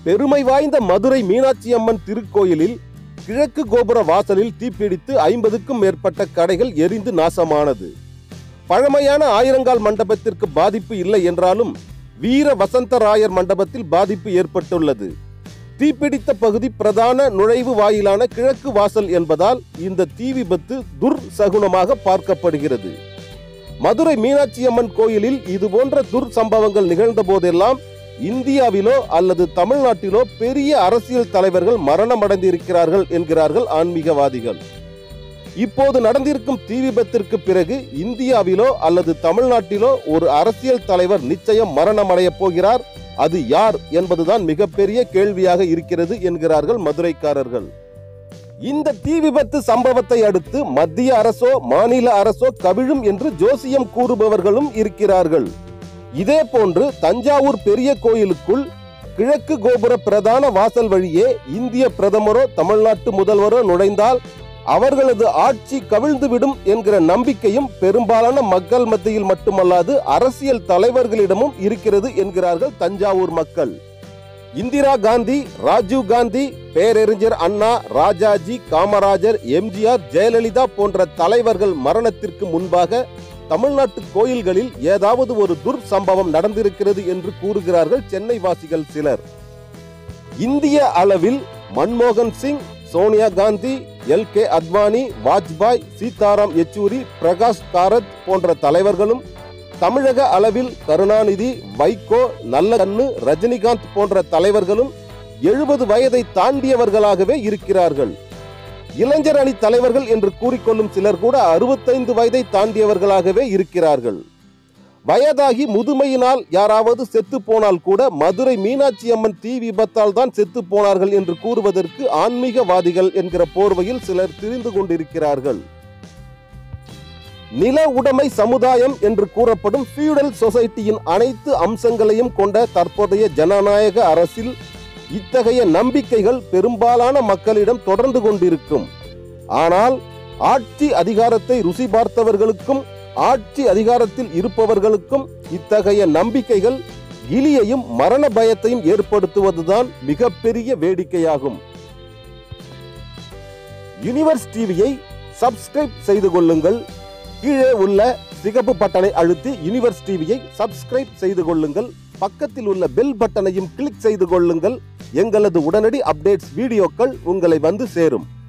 பெருமை வாய்ந்த மதுரை மீனாட்சி அம்மன் திருக்கோயிலில் கிழக்கு கோபுர வாசலில் தீப்பிடித்து ஐம்பதுக்கும் மேற்பட்ட கடைகள் எரிந்து நாசமானது பழமையான ஆயிரங்கால் மண்டபத்திற்கு பாதிப்பு இல்லை என்றாலும் வீர வசந்தராயர் மண்டபத்தில் பாதிப்பு ஏற்பட்டுள்ளது தீப்பிடித்த பகுதி பிரதான நுழைவு வாயிலான கிழக்கு வாசல் என்பதால் இந்த தீ விபத்து துர் சகுனமாக பார்க்கப்படுகிறது மதுரை மீனாட்சி அம்மன் கோயிலில் இதுபோன்ற துர் சம்பவங்கள் நிகழ்ந்த போதெல்லாம் இந்தியாவிலோ அல்லது தமிழ்நாட்டிலோ பெரிய அரசியல் தலைவர்கள் மரணமடைந்திருக்கிறார்கள் என்கிறார்கள் ஆன்மீகவாதிகள் இப்போது நடந்திருக்கும் தீ விபத்திற்கு பிறகு இந்தியாவிலோ அல்லது தமிழ்நாட்டிலோ ஒரு அரசியல் தலைவர் நிச்சயம் மரணமடைய போகிறார் அது யார் என்பதுதான் மிகப்பெரிய கேள்வியாக இருக்கிறது என்கிறார்கள் மதுரைக்காரர்கள் இந்த தீ விபத்து சம்பவத்தை அடுத்து மத்திய அரசோ மாநில அரசோ கவிழும் என்று ஜோசியம் கூறுபவர்களும் இருக்கிறார்கள் இதே போன்று தஞ்சாவூர் பெரிய கோயிலுக்குள் கிழக்கு கோபுர பிரதான வாசல் வழியே இந்திய பிரதமரோ தமிழ்நாட்டு முதல்வரோ நுழைந்தால் அவர்களது ஆட்சி கவிழ்ந்துவிடும் என்கிற நம்பிக்கையும் பெரும்பாலான மக்கள் மத்தியில் மட்டுமல்லாது அரசியல் தலைவர்களிடமும் இருக்கிறது என்கிறார்கள் தஞ்சாவூர் மக்கள் இந்திரா காந்தி ராஜீவ் காந்தி பேரறிஞர் அண்ணா ராஜாஜி காமராஜர் எம்ஜிஆர் ஜெயலலிதா போன்ற தலைவர்கள் மரணத்திற்கு முன்பாக தமிழ்நாட்டு கோயில்களில் ஏதாவது ஒரு துர் சம்பவம் நடந்திருக்கிறது என்று கூறுகிறார்கள் சென்னை வாசிகள் சிலர் இந்திய அளவில் மன்மோகன் சிங் சோனியா காந்தி எல் கே அத்வானி வாஜ்பாய் சீதாராம் யெச்சூரி பிரகாஷ் காரத் போன்ற தலைவர்களும் தமிழக அளவில் கருணாநிதி வைகோ நல்லகண்ணு ரஜினிகாந்த் போன்ற தலைவர்களும் எழுபது வயதை தாண்டியவர்களாகவே இருக்கிறார்கள் இளைஞர் அணி தலைவர்கள் என்று கூறிக்கொள்ளும் சிலர் கூட அறுபத்தைந்து வயதை தாண்டியவர்களாகவே இருக்கிறார்கள் வயதாகி முதுமையினால் யாராவது செத்து போனால் கூட மதுரை மீனாட்சி அம்மன் தீ விபத்தால் தான் செத்து போனார்கள் என்று கூறுவதற்கு ஆன்மீகவாதிகள் என்கிற போர்வையில் சிலர் திரிந்து கொண்டிருக்கிறார்கள் நில உடைமை சமுதாயம் என்று கூறப்படும் ஃபியூடல் சொசைட்டியின் அனைத்து அம்சங்களையும் கொண்ட தற்போதைய ஜனநாயக அரசில் இத்தகைய நம்பிக்கைகள் பெரும்பாலான மக்களிடம் தொடர்ந்து கொண்டிருக்கும் ஆனால் ஆட்சி அதிகாரத்தை ருசி பார்த்தவர்களுக்கும் ஆட்சி அதிகாரத்தில் இருப்பவர்களுக்கும் இத்தகைய நம்பிக்கைகள் கிலியையும் மரண பயத்தையும் ஏற்படுத்துவதுதான் மிகப்பெரிய வேடிக்கையாகும் யுனிவர்ஸ் டிவியை சப்ஸ்கிரைப் செய்து கொள்ளுங்கள் கீழே உள்ள சிகப்பு பட்டனை அழுத்தி யுனிவர்ஸ் டிவியை சப்ஸ்கிரைப் செய்து கொள்ளுங்கள் பக்கத்தில் உள்ள பெல் பட்டனையும் கிளிக் செய்து கொள்ளுங்கள் எங்களது உடனடி அப்டேட்ஸ் வீடியோக்கள் உங்களை வந்து சேரும்